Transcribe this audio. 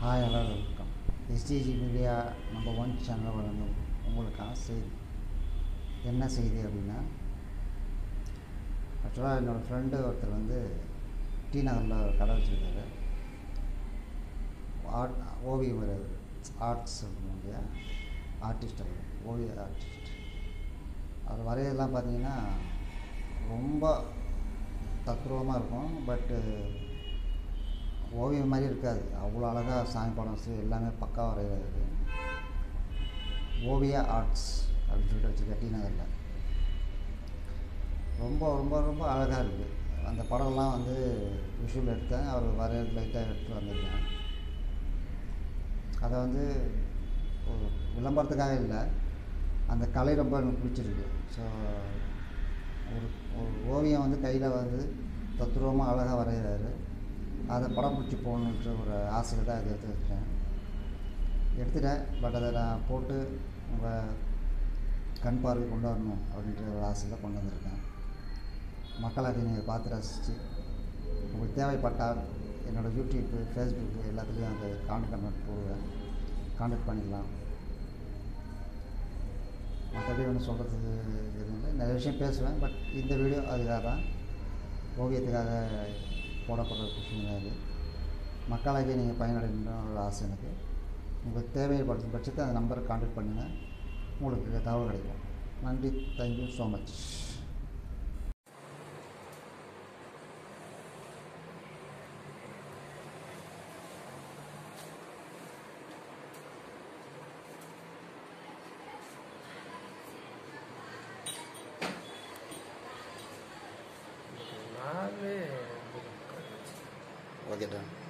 hi hello welcome STG media number one channel வழங்கும் உங்களுக்கான செய்தி என்ன செய்தி அப்படின்னா ஆக்சுவலாக என்னோடய ஃப்ரெண்டு ஒருத்தர் வந்து டி நகரில் ஒரு கடை வச்சுருக்காரு ஆர்ட் ஓவியம் வரையாது ஆர்ட்ஸ் சொல்லணும் இல்லையா ஆர்டிஸ்ட் அவர் ஓவிய ஆர்டிஸ்ட் அவர் வரையதெல்லாம் பார்த்தீங்கன்னா ரொம்ப தத்ரூபமாக இருக்கும் பட்டு ஓவியம் மாதிரி இருக்காது அவ்வளோ அழகாக சாமி படம் சு- எல்லாமே பக்கா வரைகிறது ஓவியா ஆர்ட்ஸ் அப்படின்னு சொல்லிட்டு வச்சுருக்க டி நகரில் ரொம்ப ரொம்ப ரொம்ப அழகாக இருக்குது அந்த படம்லாம் வந்து விஷுவல் எடுத்தேன் அவர் வரைய லைட்டாக எடுத்து வந்திருக்கேன் அதை வந்து ஒரு விளம்பரத்துக்காக இல்லை அந்த கலை ரொம்ப எனக்கு பிடிச்சிருக்கு ஸோ ஒரு ஒரு ஓவியம் வந்து கையில் வந்து தத்ரூபமாக அழகாக வரைகிறாரு அதை படம் பிடிச்சி போகணுன்ற ஒரு ஆசையில் தான் இதை எடுத்து வச்சேன் எடுத்துட்டேன் பட் அதை நான் போட்டு உங்கள் கண் பார்வை கொண்டு வரணும் அப்படின்ற ஒரு ஆசையில் கொண்டு வந்திருக்கேன் மக்கள் அதை நீங்கள் பார்த்து ரசித்து உங்களுக்கு தேவைப்பட்டால் என்னோடய யூடியூப்பு ஃபேஸ்புக்கு எல்லாத்துலேயும் அந்த கான்டெக்ட் நம்பர் போடுவேன் கான்டெக்ட் பண்ணிக்கலாம் மற்றபடி ஒன்றும் சொல்கிறதுக்கு எதுவும் இல்லை நிறைய விஷயம் பேசுவேன் பட் இந்த வீடியோ அதுக்காக தான் ஓவியத்துக்காக போடப்படுற விஷயம் அது மக்களாகிய நீங்கள் பயனடைன்ற ஒரு ஆசை எனக்கு உங்களுக்கு தேவைப்படுத்தும் பட்சத்தை அந்த நம்பரை கான்டாக்ட் பண்ணுங்கள் உங்களுக்கு தகவல் கிடைக்கும் நன்றி தேங்க்யூ ஸோ மச் நாவே ஓகே டன்